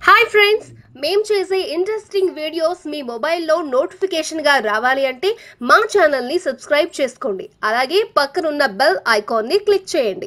hi friends మేం చేసే interesting videos మీ మొబైల్లో నోటిఫికేషన్గా రావాలి అంటే మా ఛానల్ని సబ్స్క్రైబ్ చేసుకోండి అలాగే పక్కనున్న బెల్ ఐకాన్ని క్లిక్ చేయండి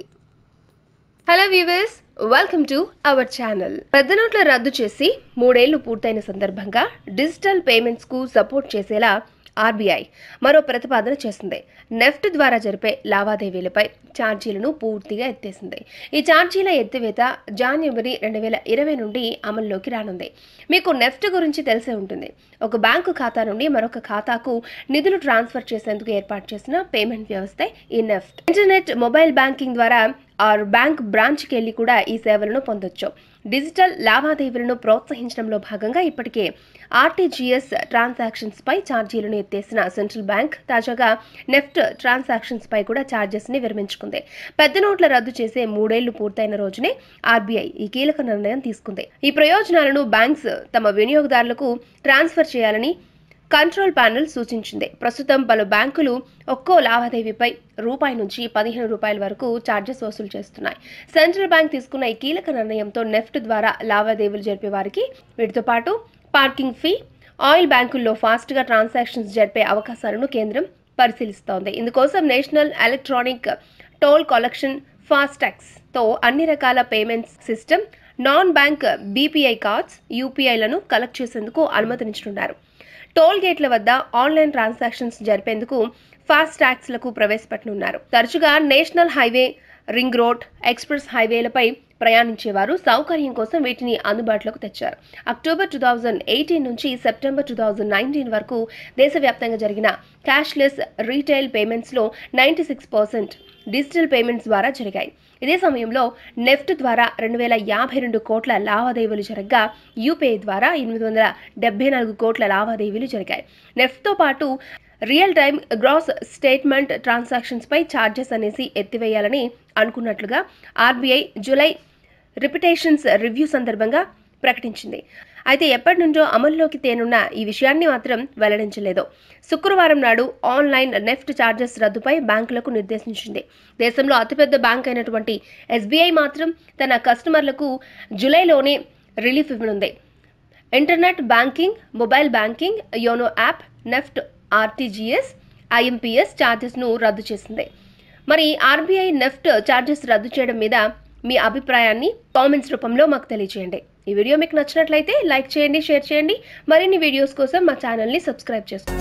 hello viewers welcome to our channel పెద్ద నోట్ల రద్దు చేసి మూడేళ్లు పూర్తయిన సందర్భంగా డిజిటల్ పేమెంట్స్ కు సపోర్ట్ చేసేలా ఆర్బీఐ మరో ప్రతిపాదన చేసింది నెఫ్ట్ ద్వారా జరిపే లావాదేవీలపై ఛార్జీలను పూర్తిగా ఎత్తేసింది ఈ ఛార్జీల ఎత్తివేత జాన్యువరి రెండు వేల ఇరవై నుండి అమల్లోకి రానుంది మీకు నెఫ్ట్ గురించి తెలిసే ఉంటుంది ఒక బ్యాంకు ఖాతా నుండి మరొక ఖాతాకు నిధులు ట్రాన్స్ఫర్ చేసేందుకు ఏర్పాటు చేసిన పేమెంట్ వ్యవస్థ ఈ నెఫ్ట్ ఇంటర్నెట్ మొబైల్ బ్యాంకింగ్ ద్వారా ఆర్ బ్యాంక్ బ్రాంచ్కి వెళ్ళి కూడా ఈ సేవలను పొందొచ్చు డిజిటల్ లావాదేవీలను ప్రోత్సహించడంలో భాగంగా ఇప్పటికే ఆర్టీజీఎస్ ట్రాన్సాక్షన్స్ పై ఛార్జీలను ఎత్తేసిన సెంట్రల్ బ్యాంక్ తాజాగా నెఫ్ట్ ట్రాన్సాక్షన్స్ పై కూడా ఛార్జెస్ ని విరమించుకుంది పెద్ద నోట్ల రద్దు చేసే మూడేళ్లు పూర్తయిన రోజునే ఆర్బీఐ ఈ కీలక నిర్ణయం తీసుకుంది ఈ ప్రయోజనాలను బ్యాంక్స్ తమ వినియోగదారులకు ట్రాన్స్ఫర్ చేయాలని కంట్రోల్ ప్యానెల్ సూచించింది ప్రస్తుతం పలు బ్యాంకులు ఒక్కో లావాదేవీపై రూపాయి నుంచి పదిహేను రూపాయల వరకు ఛార్జెస్ వసూలు చేస్తున్నాయి సెంట్రల్ బ్యాంక్ తీసుకున్న ఈ కీలక నిర్ణయంతో నెఫ్ట్ ద్వారా లావాదేవీలు జరిపే వారికి వీటితో పాటు పార్కింగ్ ఫీ ఆయిల్ బ్యాంకుల్లో ఫాస్ట్గా ట్రాన్సాక్షన్స్ జరిపే అవకాశాలను కేంద్రం పరిశీలిస్తోంది ఇందుకోసం national electronic toll collection FASTags తో అన్ని రకాల payments system non bank PPI cards యూపీఐలను కలెక్ట్ చేసేందుకు అనుమతించనున్నారు టోల్ గేట్ల వద్ద ఆన్లైన్ ట్రాన్సాక్షన్స్ జరిపేందుకు ఫాస్ట్ ట్యాక్స్లకు ప్రవేశపెట్టనున్నారు తరచుగా national highway ring road express హైవేలపై ప్రయాణించేవారు సౌకర్యం కోసం వీటిని అందుబాటులోకి తెచ్చారు అక్టోబర్ టూ థౌజండ్ ఎయిటీన్ నుంచి సెప్టెంబర్ టూ థౌజండ్ నైన్టీన్ వరకు దేశవ్యాప్తంగా జరిగిన క్యాష్లెస్ రీటైల్ పేమెంట్స్లో ninety six percent digital payments ద్వారా జరిగాయి ఇదే సమయంలో నెఫ్ట్ ద్వారా రెండు వేల యాభై రెండు కోట్ల లావాదేవీలు జరగగా యూపీఐ ద్వారా ఎనిమిది వందల డెబ్బై నాలుగు కోట్ల లావాదేవీలు జరిగాయి నెఫ్ట్తో పాటు real time gross settlement transactions పై ఛార్జెస్ అనేసి ఎత్తివేయాలని అనుకున్నట్లుగా ఆర్బీఐ జూలై రిపిటేషన్స్ రివ్యూ సందర్భంగా ప్రకటించింది అయితే ఎప్పటి నుంచో అమల్లోకి తేనున్న ఈ విషయాన్ని మాత్రం వెల్లడించలేదు శుక్రవారం నాడు ఆన్లైన్ నెఫ్ట్ ఛార్జెస్ రద్దుపై బ్యాంకులకు నిర్దేశించింది దేశంలో అతిపెద్ద బ్యాంక్ అయినటువంటి ఎస్బీఐ మాత్రం తన కస్టమర్లకు జూలైలోనే రిలీఫ్ ఇవ్వనుంది internet banking mobile banking YONO app NEFT RTGS IMPS ఛార్జెస్ను రద్దు చేసింది మరి ఆర్బీఐ నెఫ్ట్ ఛార్జెస్ రద్దు చేయడం మీద మీ అభిప్రాయాన్ని కామెంట్స్ రూపంలో మాకు తెలియజేయండి ఈ వీడియో మీకు నచ్చినట్లయితే లైక్ చేయండి షేర్ చేయండి మరిన్ని వీడియోస్ కోసం మా ఛానల్ని సబ్స్క్రైబ్ చేసుకోండి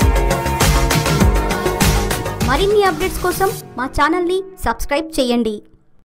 మరిన్ని అప్డేట్స్ కోసం మా ఛానల్ని సబ్స్క్రైబ్ చేయండి